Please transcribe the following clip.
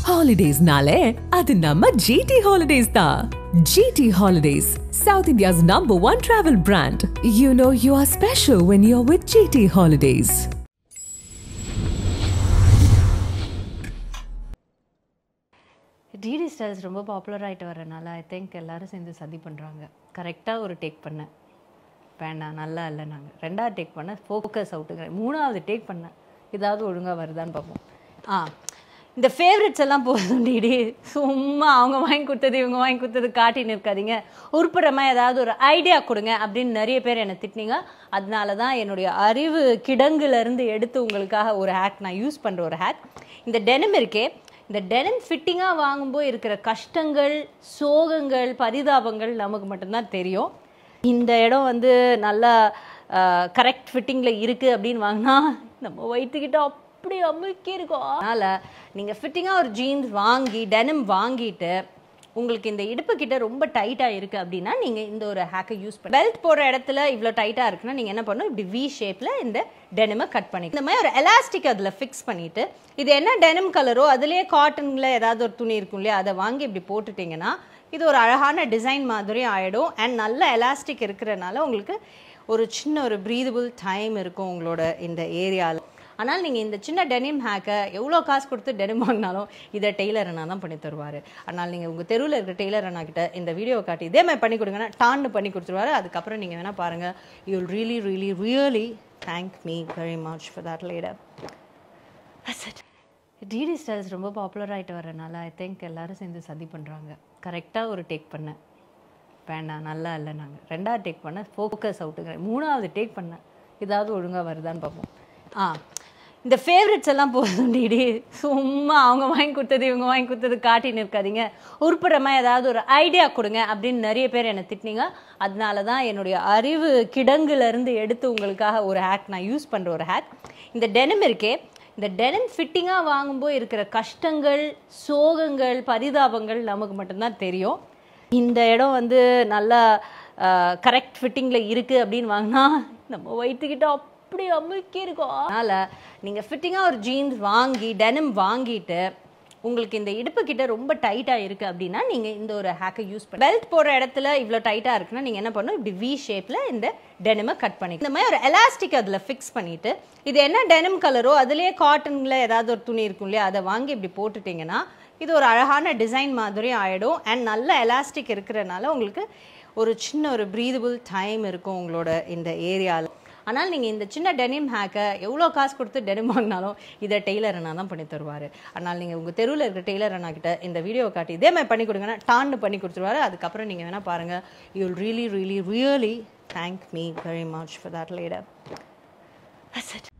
ஹாலிடேஸ்னாலே அது நம்ம ஜிடி ஹாலிடேஸ் தான் GT holidays South India's number one travel brand you know you are special when you are with GT holidays TT styles ரொம்ப popular ஆகிட்டு வரனால I think எல்லாரும் சேர்ந்து சதி பண்ணுறாங்க கரெக்டாக ஒரு டேக் பண்ணேன் வேண்டாம் நல்லா இல்லை நாங்கள் ரெண்டாவது டேக் பண்ணேன் ஃபோக்கஸ் அவுட்டுங்க மூணாவது டேக் பண்ணேன் ஏதாவது ஒழுங்காக வருதான்னு பார்ப்போம் ஆ இந்த ஃபேவரட்ஸ் எல்லாம் போதும் டிடி சும்மா அவங்க வாங்கி கொடுத்தது இவங்க வாங்கி கொடுத்தது காட்டின்னு இருக்காதீங்க உருப்படுறமா ஏதாவது ஒரு ஐடியா கொடுங்க அப்படின்னு நிறைய பேர் என்னை திட்டினீங்க அதனால தான் என்னுடைய அறிவு கிடங்குலேருந்து எடுத்து உங்களுக்காக ஒரு ஹேக் நான் யூஸ் பண்ணுற ஒரு ஹேக் இந்த டெனிம் இருக்கே இந்த டெனிம் ஃபிட்டிங்காக வாங்கும்போது இருக்கிற கஷ்டங்கள் சோகங்கள் பரிதாபங்கள் நமக்கு மட்டும்தான் தெரியும் இந்த இடம் வந்து நல்லா கரெக்ட் ஃபிட்டிங்கில் இருக்குது அப்படின்னு வாங்கினா நம்ம வயிற்றுக்கிட்ட அப்படி அமுக்கி இருக்கும் அதனால் நீங்கள் ஃபிட்டிங்காக ஒரு ஜீன்ஸ் வாங்கி டெனிம் வாங்கிட்டு உங்களுக்கு இந்த இடுப்பு கிட்ட ரொம்ப டைட்டாக இருக்குது அப்படின்னா நீங்கள் இந்த ஒரு ஹேக்கை யூஸ் பண்ணி பெல்ட் போடுற இடத்துல இவ்வளோ டைட்டாக இருக்குன்னா நீங்கள் என்ன பண்ணணும் இப்படி வி ஷேப்பில் இந்த டெனிமை கட் பண்ணி இந்த மாதிரி ஒரு எலாஸ்டிக் அதில் ஃபிக்ஸ் பண்ணிவிட்டு இது என்ன டெனிம் கலரோ அதுலேயே காட்டனில் ஏதாவது ஒரு துணி இருக்கும் இல்லையா அதை வாங்கி இப்படி போட்டுட்டிங்கன்னா இது ஒரு அழகான டிசைன் மாதிரி ஆகிடும் அண்ட் நல்ல எலாஸ்டிக் இருக்கிறனால உங்களுக்கு ஒரு சின்ன ஒரு ப்ரீதபிள் டைம் இருக்கும் உங்களோட இந்த ஏரியாவில் ஆனால் நீங்கள் இந்த சின்ன டெனிம் ஹேக்கை எவ்வளோ காசு கொடுத்து டெனிம் வாங்கினாலும் இதை டெய்லர் அண்ணா தான் பண்ணி தருவார் ஆனால் நீங்கள் உங்கள் தெருவில் இருக்கிற டெய்லர் அண்ணா கிட்ட இந்த வீடியோவை காட்டி இதே மாதிரி பண்ணி கொடுங்கன்னா டான்னு பண்ணி கொடுத்துருவாரு அதுக்கப்புறம் நீங்கள் வேணால் பாருங்கள் you will really really really thank me very much for that later TT styles ரொம்ப பாப்புலர் ஆகிட்டு வரனால ஐ திங்க் எல்லாரும் சேர்ந்து சதி பண்ணுறாங்க கரெக்டாக ஒரு டேக் பண்ணேன் வேண்டாம் நல்லா இல்லை நாங்கள் ரெண்டாவது டேக் பண்ணேன் ஃபோக்கஸ் அவுட்டுங்க மூணாவது டேக் பண்ணேன் ஏதாவது ஒழுங்காக வருதான்னு பார்ப்போம் ஆ இந்த ஃபேவரட்ஸ் எல்லாம் போதும் டிடி சும்மா அவங்க வாங்கி கொடுத்தது இவங்க வாங்கி கொடுத்தது காட்டின்னு இருக்காதீங்க உருப்படுறமா ஏதாவது ஒரு ஐடியா கொடுங்க அப்படின்னு நிறைய பேர் என்னை திட்டினீங்க அதனால தான் என்னுடைய அறிவு கிடங்குலேருந்து எடுத்து உங்களுக்காக ஒரு ஹேக் நான் யூஸ் பண்ணுற ஒரு ஹேக் இந்த டெனிம் இருக்கே இந்த டெனிம் ஃபிட்டிங்காக வாங்கும்போது இருக்கிற கஷ்டங்கள் சோகங்கள் பரிதாபங்கள் நமக்கு மட்டும்தான் தெரியும் இந்த இடம் வந்து நல்லா கரெக்ட் ஃபிட்டிங்கில் இருக்குது அப்படின்னு வாங்கினா நம்ம வயிற்றுக்கிட்ட அப்படி அமுக்கி இருக்கும் அதனால் நீங்கள் ஃபிட்டிங்காக ஒரு ஜீன்ஸ் வாங்கி டெனிம் வாங்கிட்டு உங்களுக்கு இந்த இடுப்பு கிட்ட ரொம்ப டைட்டாக இருக்குது அப்படின்னா நீங்கள் இந்த ஒரு ஹேக்கை யூஸ் பண்ணி பெல்ட் போடுற இடத்துல இவ்வளோ டைட்டாக இருக்குன்னா நீங்கள் என்ன பண்ணணும் இப்படி வி ஷேப்பில் இந்த டெனிமை கட் பண்ணி இந்த மாதிரி ஒரு எலாஸ்டிக் அதில் ஃபிக்ஸ் பண்ணிவிட்டு இது என்ன டெனிம் கலரோ அதுலேயே காட்டனில் ஏதாவது ஒரு துணி இருக்கும் இல்லையா அதை வாங்கி இப்படி போட்டுட்டிங்கன்னா இது ஒரு அழகான டிசைன் மாதிரி ஆகிடும் அண்ட் நல்ல எலாஸ்டிக் இருக்கிறனால உங்களுக்கு ஒரு சின்ன ஒரு ப்ரீதபிள் டைம் இருக்கும் உங்களோட இந்த ஏரியாவில் ஆனால் நீங்கள் இந்த சின்ன டெனிம் ஹேக்கை எவ்வளோ காசு கொடுத்து டெனிம் வாங்கினாலும் இதை டெய்லர் அண்ணா தான் பண்ணி தருவார் ஆனால் நீங்கள் உங்கள் தெருவில் இருக்கிற டெய்லர் அண்ணா கிட்ட இந்த வீடியோவை காட்டி இதே மாதிரி பண்ணி கொடுங்கன்னா டான்னு பண்ணி கொடுத்துருவாரு அதுக்கப்புறம் நீங்கள் வேணால் பாருங்கள் you will really really really thank me very much for that ladder